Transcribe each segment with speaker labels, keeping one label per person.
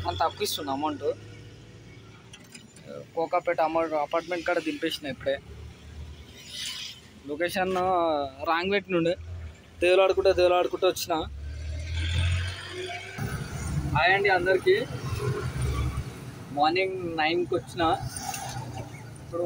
Speaker 1: అంత తక్కువ ఇస్తుంది అమౌంట్ కోకాపేట అమౌంట్ అపార్ట్మెంట్ కాడ దింపేసిన ఇప్పుడే లొకేషన్ రాంగ్ పెట్టినుండే తేలాడుకుంటూ తేలాడుకుంటూ వచ్చిన హాయ్ అండి అందరికీ మార్నింగ్ నైన్కి వచ్చిన ఇప్పుడు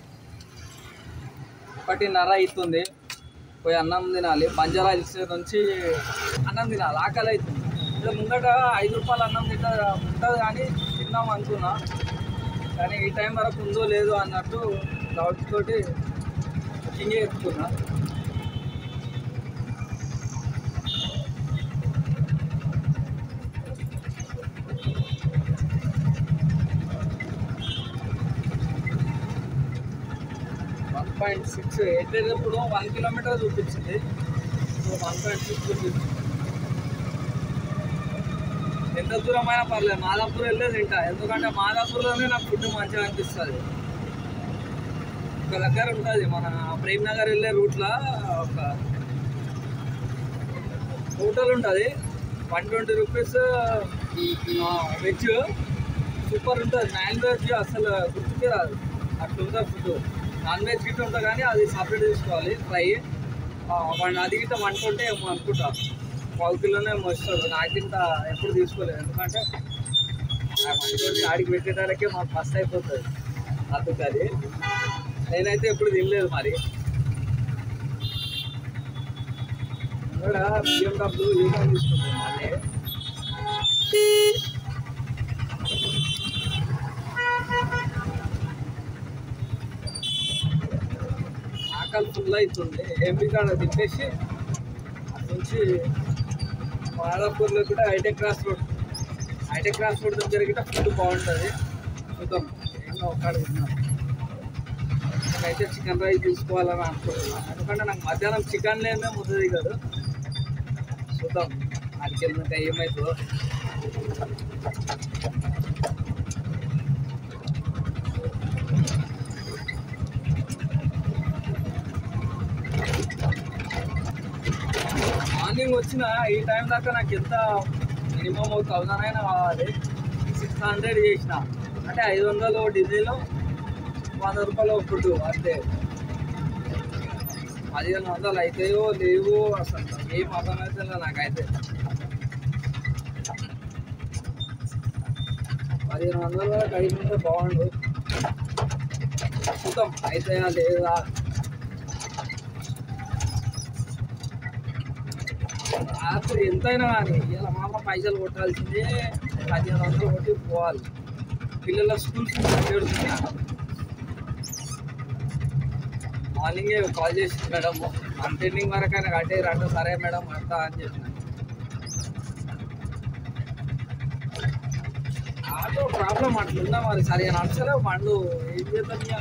Speaker 1: ఒకటిన్నర అవుతుంది పోయి అన్నం తినాలి బంజారా హిల్స్ నుంచి అన్నం తినాలి ఆకలి అవుతుంది ఇలా ముంగట ఐదు రూపాయలు అన్నం తింటా ఉంటుంది కానీ తిందాం అనుకున్నా కానీ ఈ టైం వరకు ఉందో లేదో అన్నట్టు డౌట్ తోటి బుకింగ్ ఎత్తుకున్నా వన్ పాయింట్ సిక్స్ వెళ్ళేటప్పుడు వన్ కిలోమీటర్ చూపించింది వన్ పాయింట్ సిక్స్ చూపించింది ఎంత దూరం అయినా పర్లేదు మాదాపూర్ వెళ్ళే తింటా ఎందుకంటే మాదాపూర్లోనే నాకు ఫుడ్ మంచిగా అనిపిస్తుంది ఒక దగ్గర ఉంటుంది మన ప్రేమ్ నగర్ వెళ్ళే రూట్లో ఒక హోటల్ ఉంటుంది one twenty rupees veg super ఉంటుంది నాన్ వెజ్ అసలు గుర్తుకే రాదు అట్లా ఉంటుంది ఫుడ్ నాన్ వెజ్ గిట్ట ఉంటుంది కానీ అది సపరేట్ తీసుకోవాలి ఫ్రై వన్ అది గిట్ట వన్ ట్వంటీ ఏమో అనుకుంటా పావు కిలోనే ఏమో ఇస్తుంది నాకింత ఎప్పుడు తీసుకోలేదు ఎందుకంటే ఆ వన్ ట్వంటీ ఆడికి పెట్టేటానికే మాకు ఫస్ట్ అయిపోతుంది అందుకు అది నేనైతే ఎప్పుడు తినలేదు మరి ఇక్కడ బియ్యం డబ్బులు ఏమో తీసుకుంటాం మళ్ళీ ఆకలి ఫుల్ అవుతుంది ఎంపీ కాడ తిప్పేసి అటు నుంచి మాదాపూర్లో కూడా hitech cross road hitech cross road దగ్గర గిట్ట ఫుడ్ బాగుంటుంది చూద్దాం ఏంటో ఒక్కడ తిన్నాం నేనైతే చికెన్ రైస్ తీసుకోవాలని అనుకుంటున్నాను ఎందుకంటే నాకు మధ్యాహ్నం చికెన్ లేదే ముద్ద దిగదు చూద్దాం ఆడికి వెళ్ళినాక ఏమవుతుందో మార్నింగ్ వచ్చిన ఈ టైం దాకా నాకు ఎంత మినిమం ఒక థౌసండ్ అయినా కావాలి సిక్స్ హండ్రెడ్ చేసిన అంటే ఐదు వందలు డీజిల్ వంద రూపాయలు ఫుడ్ అంతే పదిహేను వందలు అవుతాయో లేవు అసలు ఏం అర్థమవుతుందో నాకైతే పదిహేను వందల వరకు అయిపోతే బాగుండు చూద్దాం అవుతాయా లేదా రాత్రి ఎంతైనా కానీ ఇలా మా అమ్మ పైసలు కొట్టాల్సిందే పదిహేను వందలు కొట్టి పోవాలి పిల్లల స్కూల్ పెడుతున్నా మార్నింగే కాల్ చేసి మేడం అంత ఎండింగ్ వరకు అయినా కట్టేరు అంటే సరే మేడం అంతా అని చెప్పిన ఆటో ప్రాబ్లం అట్లుందా మరి సరిగా నచ్చలేవు పండు ఏం చేద్దాం ఇక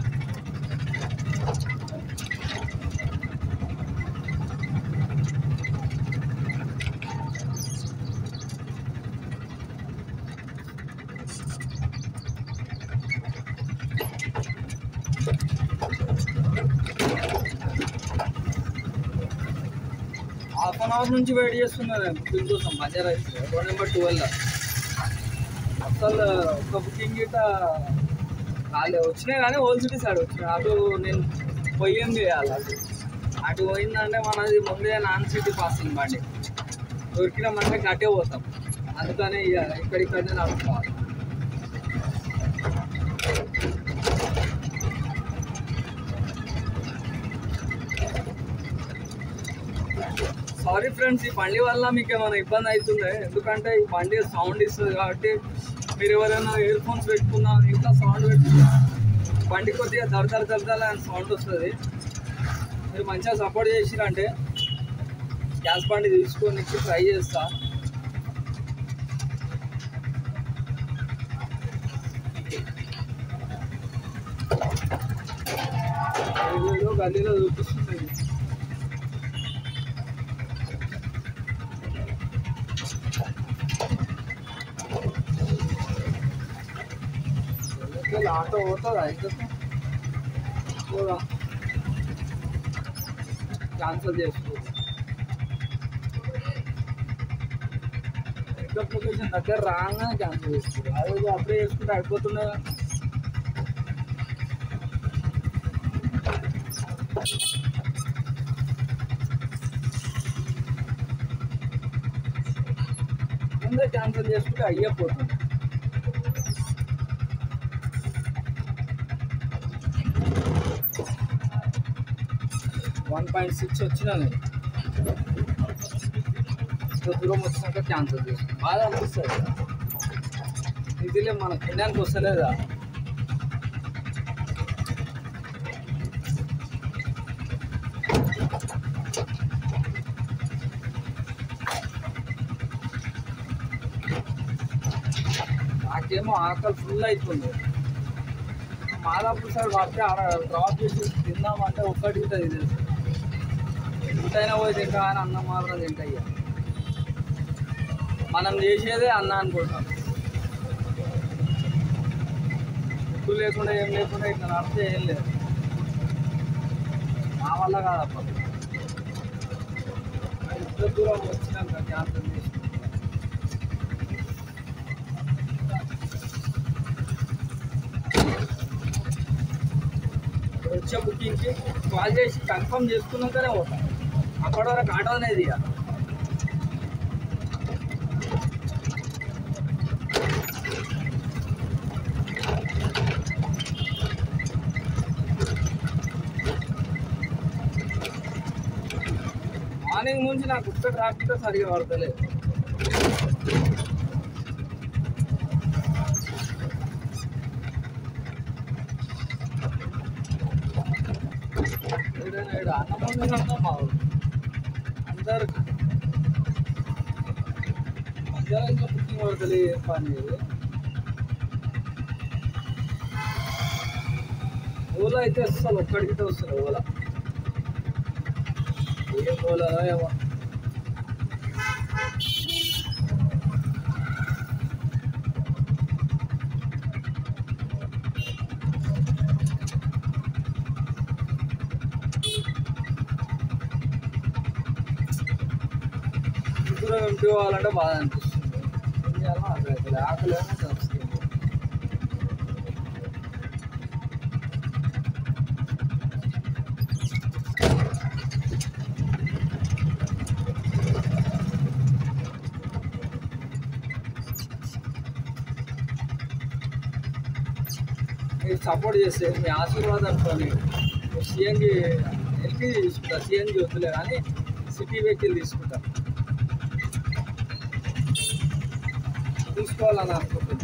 Speaker 1: హాఫ్ అన్ అవర్ నుంచి వెయిట్ చేస్తున్నా నేను బుకింగ్ కోసం Banjara Hills road number twelve అసలు ఒక బుకింగ్ గిట్ట కాలే వచ్చినాయి కానీ ఓల్డ్ సిటీ సైడ్ వచ్చినాయి అటు నేను పొయ్యం చేయాలి అటు అటు పోయిందంటే మనది ముందే నాన్ సిటీ పాసింగ్ బండి దొరికినామంటే కట్టే పోతాం అందుకని ఇక ఇక్కడిక్కడనే నడుపుకోవాలి సారీ ఫ్రెండ్స్ ఈ బండి వల్ల మీకు ఏమైనా ఇబ్బంది అవుతుంది ఎందుకంటే ఈ బండి సౌండ్ ఇస్తుంది కాబట్టి మీరు ఎవరైనా ఇయర్ ఫోన్స్ పెట్టుకున్నా ఇంకా సౌండ్ పెట్టుకున్నా బండి కొద్దిగా దరదర దరదర అని సౌండ్ వస్తుంది మీరు మంచిగా సపోర్ట్ చేసిరంటే గ్యాస్ బండి తీసుకొని ట్రై చేస్తా ఏదేదో గల్లీలో చూపిస్తుంది వెళ్ళి ఆటో పోతుందా అయితే పోదా క్యాన్సిల్ చేసుకో పికప్ లొకేషన్ దగ్గర రాగానే క్యాన్సిల్ చేసుకుంటారు అదే అప్పుడే చేసుకుంటే అయిపోతుండే కదా. ముందే క్యాన్సిల్ చేసుకుంటే అయ్యపోతుంది వన్ పాయింట్ సిక్స్ వచ్చినా నేను ఇంత దూరం వచ్చినాక క్యాన్సిల్ చేసుకున్నాను బాగా అనిపిస్తుంది ఇదిలే మన తినడానికి వస్తలేదా నాకేమో ఆకలి ఫుల్ అవుతుంది మాదాపూర్ సైడ్ పడితే ఆడ డ్రాప్ చేసి తిందామంటే ఒక్కటి ఇది తెలుసు ఎంతైనా పోయి తింటా అని అన్నం మాత్రం తింటయ్యా మనం చేసేదే అన్న అనుకుంటాం ఉప్పు లేకుండా ఏం లేకుండా ఇట్లా నడితే ఏం లేదు నా వల్ల కాదప్ప ఇంత దూరం వచ్చినాక క్యాన్సల్ చేసి వచ్చే బుకింగ్కి కాల్ చేసి కన్ఫర్మ్ చేసుకున్నాకనే పోతాం అప్పటి వరకు ఆటో అనేది ఇక మార్నింగ్ నుంచి నాకు ఒక్క ట్రాఫిక్ సరిగా పడతలేదు ఏడైనా ఏడు అన్నం వండుకుంటాం మా ఊరు. అందరు మధ్యాహ్నం ఇంకా బుకింగ్ పడతలేదు ఏం పని ఇది ఓలా అయితే అసలు ఒక్కడికి వస్తుంది ఓలా ఏం ఓలానో ఏమో దూరం ఎంపీ పోవాలంటే బాధ అనిపిస్తుంది ఏం చేయాలో అర్థం అవుతుంది ఆకలి ఏమో చస్తుంది మీరు సపోర్ట్ చేస్తే మీ ఆశీర్వాదంతో సిఎన్జి ఎల్పీ తీసుకుంటా సిఎన్జి వద్దులే కానీ సిటీ వెహికల్ తీసుకుంటా తీసుకోవాలని అనుకుంటున్నాను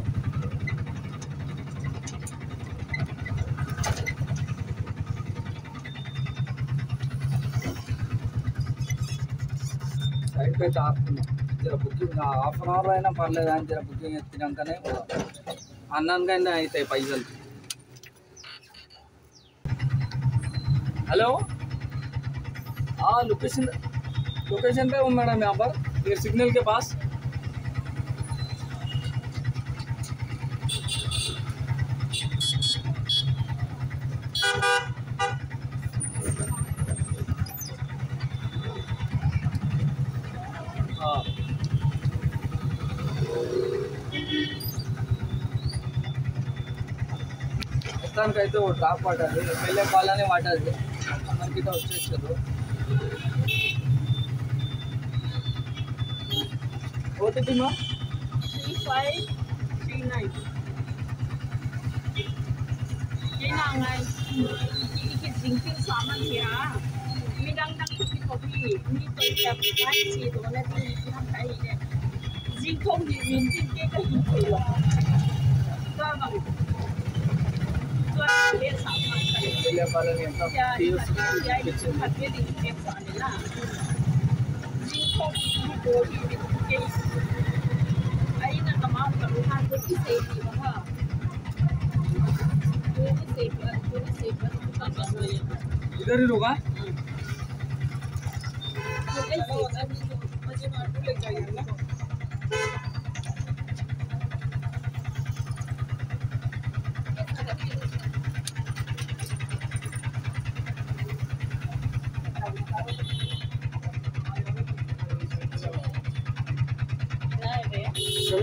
Speaker 1: సైడ్ అయితే ఆపుతున్నాం జర బుకింగ్ హాఫ్ అన్ అవర్ అయినా పర్లేదు అని జర బుకింగ్ ఎత్తినాకనే అన్నానికైనా అవుతాయి పైసలు हेलो हाँ लोकेशन लोकेशन पे हूँ मैडम यहाँ पर ये सिग्नल के पास हाँ మొత్తానికైతే ఓ డ్రాప్ పడ్డది ఎమ్మెల్యే కాలనీ పడ్డది మనకి వచ్చేసారు ఓటీపీ మా
Speaker 2: three five three nine. Kailangan ikikisingking sama siya. Midang nakikita ko bi, ni ko siya kahit sino na tinitang kainin. Zingkong di winting ke ka hindi lo. Tama. Tuwa niya sama kayo.
Speaker 1: MLA colony ఎంత
Speaker 2: Kaya
Speaker 1: తీయొస్తుంది
Speaker 2: kaya
Speaker 1: ఇప్పించింది
Speaker 2: ikikagwe din ke sa nila. Zingkong di ko winting ke ay nakamaakaruhan ko si Sadie mga. Doon si Sadie, doon si Sadie, kapag yan.
Speaker 1: इधर ही रुका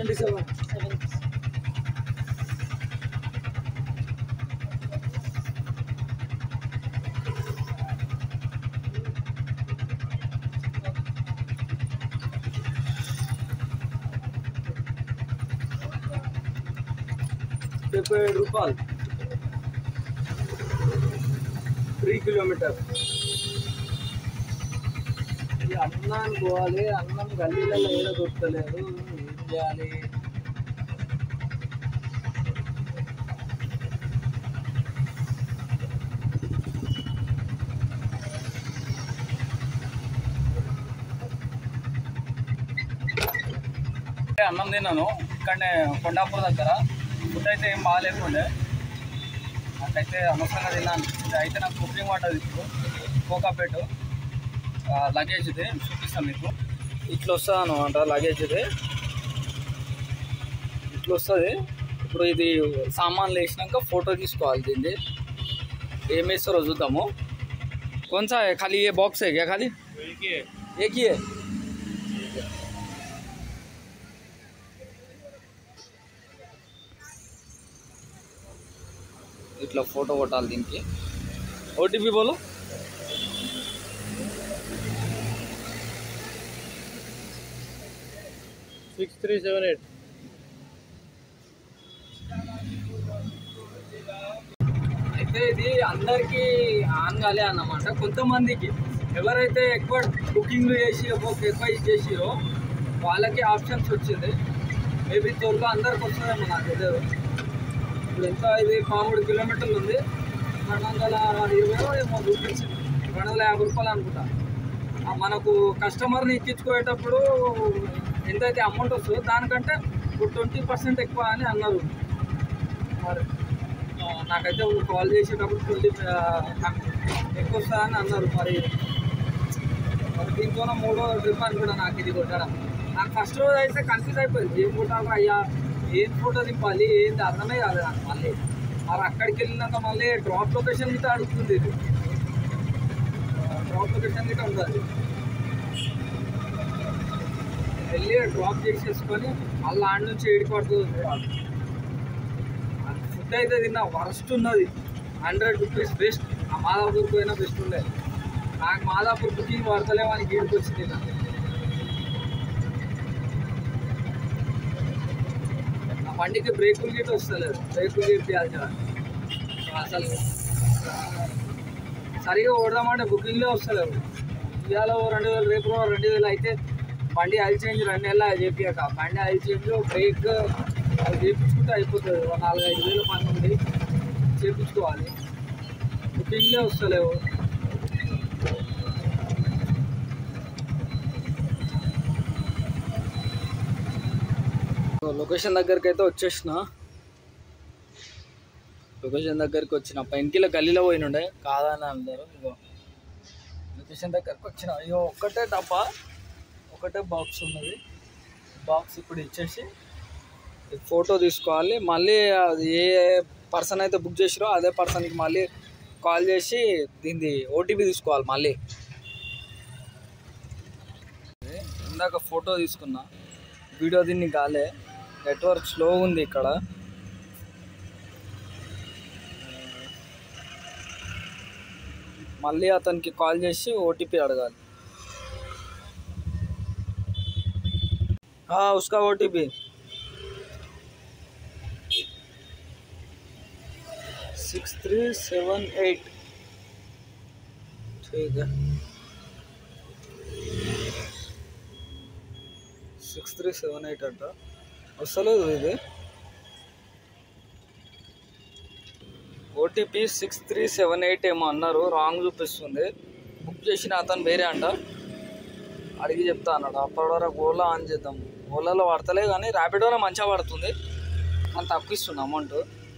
Speaker 1: seventy seven
Speaker 2: seven
Speaker 1: డెబ్బై ఏడు రూపాయలు three kilometre ఇది అన్నాన్ని పోవాలి అన్నం గల్లీలలో ఏడ దొరకలేదు ఏం చేయాలి అన్నం తిన్నాను ఇక్కడనే కొండాపూర్ దగ్గర ఫుడ్ అయితే ఏం బాగాలేకుండే నాకైతే అనవసరంగా తిన్నాను ఇది అయితే నాకు కుకింగ్ వాటర్ ఇప్పుడు కోకాపేట లగేజ్ ఇది చూపిస్తాను మీకు ఇట్లా వస్తుంది అనమాట లగేజ్ ఇది ఇట్లా వస్తుంది ఇప్పుడు ఇది సామాన్లు వేసినాక ఫోటో తీసుకోవాలి దీన్ని ఏం వేస్తారో చూద్దాము कौन सा है खाली ये बॉक्स है क्या खाली एक ही है ఇట్లా ఫోటో కొట్టాలి దీనికి ఓటీపీ బోలో
Speaker 3: సిక్స్ త్రీ సెవెన్ ఎయిట్
Speaker 1: అయితే ఇది అందరికీ ఆన్ కాలే అన్నమాట కొంతమందికి ఎవరైతే ఎక్కువ బుకింగ్లు చేసి ఎక్కువ ఇది చేసిరో వాళ్ళకి ఆప్షన్స్ వచ్చింది మేబీ త్వరలో అందరికి వస్తుందేమో నాకు తెలియదు ఇప్పుడు ఎంత ఇది పదమూడు కిలోమీటర్లు ఉంది రెండు వందల ఇరవై ఏమో చూపించింది రెండు వందల యాభై రూపాయలు అనుకుంటా ఆ మనకు కస్టమర్ని ఎక్కించుకునేటప్పుడు ఎంతైతే అమౌంట్ వస్తుందో దానికంటే ఇప్పుడు ట్వంటీ పర్సెంట్ ఎక్కువ అని అన్నారు మరి ఆ, నాకైతే వాళ్ళు కాల్ చేసేటప్పుడు ట్వంటీ నాకు ఎక్కువ వస్తుందని అన్నారు మరి మరి దీంతో మూడో ట్రిప్ అని కూడా నాకు ఇది కొట్టడం నాకు ఫస్ట్ రోజు అయితే కన్ఫ్యూజ్ అయిపోయింది ఏం కొట్టాలి అయ్యా ఏం ఫోటో దింపాలి ఏంది అర్థమే కాలేదు నాకు మళ్ళీ మరి అక్కడికి వెళ్ళినాక మళ్ళీ డ్రాప్ లొకేషన్ గిట్ట అడుగుతుంది ఇది డ్రాప్ లొకేషన్ గిట్ట ఉంటుంది వెళ్ళి డ్రాప్ చేసేసుకొని మళ్ళీ ఆడ నుంచి ఏడికి పడుతుంది ఫుడ్ అయితే తిన్నా వరస్ట్ ఉన్నది హండ్రెడ్ రూపీస్ బెస్ట్ ఆ మాదాపూర్ పోయినా బెస్ట్ ఉండే నాకు మాదాపూర్ బుకింగ్ పడతలేమో అని గీడికి వచ్చి తిన్నా ఆ బండికి బ్రేకులు గిట్ట వస్తలేదు బ్రేకులు గిట్టియాలి అసలు సరిగా ఓడదామంటే బుకింగ్లే వస్తలేవు ఇవాళ ఓ రెండు వేలు రేపు ఓ రెండు వేలు అయితే బండి ఆయిల్ చేంజ్ రెండు నెలలు చేపియక బండి ఆయిల్ చేంజ్ బ్రేక్ అది చేయించుకుంటే అయిపోతుంది ఒక నాలుగు ఐదు వేలు పని ఉంది చేయించుకోవాలి బుకింగ్లే వస్తలేవు లొకేషన్ దగ్గరికి అయితే వచ్చేసిన లొకేషన్ దగ్గరికి వచ్చిన పెంకిల గల్లీలో పోయినుండే కాదని అందరు ఇగో లొకేషన్ దగ్గరికి వచ్చిన అయ్యో ఒక్కటే డబ్బా ఒకటే బాక్స్ ఉన్నది బాక్స్ ఇప్పుడు ఇచ్చేసి ఫోటో తీసుకోవాలి మళ్ళీ అది ఏ పర్సన్ అయితే బుక్ చేసిరో అదే పర్సన్కి మళ్ళీ కాల్ చేసి దీన్ని ఓటీపీ తీసుకోవాలి మళ్ళీ ఇందాక ఫోటో తీసుకున్నా వీడియో దీన్ని కాలే నెట్వర్క్ స్లో ఉంది ఇక్కడ మళ్ళీ అతనికి కాల్ చేసి ఓటీపీ అడగాలి हाँ उसका O T P six three seven eight ठीक है సిక్స్ త్రీ సెవెన్ ఎయిట్ అంట వస్తలేదు ఇది OTP six three seven eight ఏమో అన్నారు రాంగ్ చూపిస్తుంది బుక్ చేసిన అతను వేరే అంట అడిగి చెప్తా అన్నాడు అప్పటి వరకు ఓలా ఆన్ చేద్దాం ఓలాలో పడతలే కానీ ర్యాపిడోలో మంచిగా పడుతుంది అని తక్కువ ఇస్తుంది అమౌంట్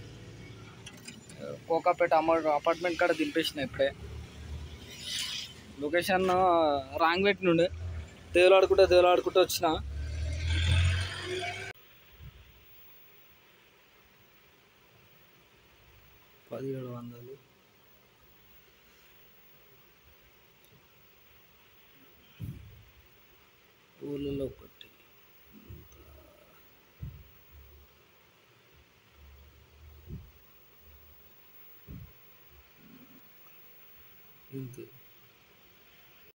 Speaker 1: కోకాపేట అమౌంట్ అపార్ట్మెంట్ కాడ దింపేసిన ఇప్పుడే లొకేషన్ రాంగ్ పెట్టినుండే దేవులాడుకుంటే దేవులాడుకుంటూ వచ్చిన పదిహేడు వందలు ఊళ్ళలో ఒకటి
Speaker 3: ఇంతే